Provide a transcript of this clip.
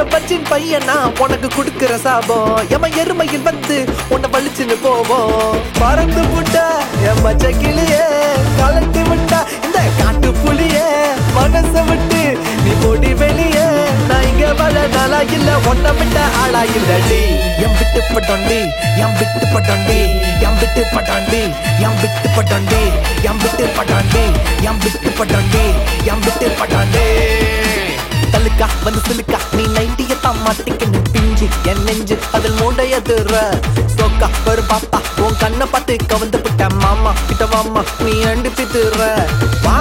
பச்சின் பையனா உனக்கு கொடுக்கிற சாபம் எம எருமையில் வந்து உன்னை வலிச்சுன்னு போவோம் பறந்து புட்டா என் பச்சை கிளியே கலந்து விட்டா இந்த காட்டு புலியே மனச விட்டு நீ போடி வெளியே நான் இங்க வள நாளா இல்ல ஒன்ன விட்ட ஆளா இல்லடி எம் விட்டு பட்டோண்டி எம் விட்டு பட்டோண்டி எம் விட்டு பட்டோண்டி எம் விட்டு பட்டோண்டி எம் விட்டு பட்டோண்டி எம் விட்டு பட்டோண்டி எம் விட்டு பட்டோண்டி தலுக்கா வந்து சிலுக்கா நீ நைட்டிய தான் மாட்டிக்கணும் பிஞ்சு என் நெஞ்சு அதில் மூடைய துற சோக்கா ஒரு பாப்பா உன் கண்ணை பார்த்து கவந்து விட்ட மாமா கிட்ட வாமா நீ அண்டு பித்துற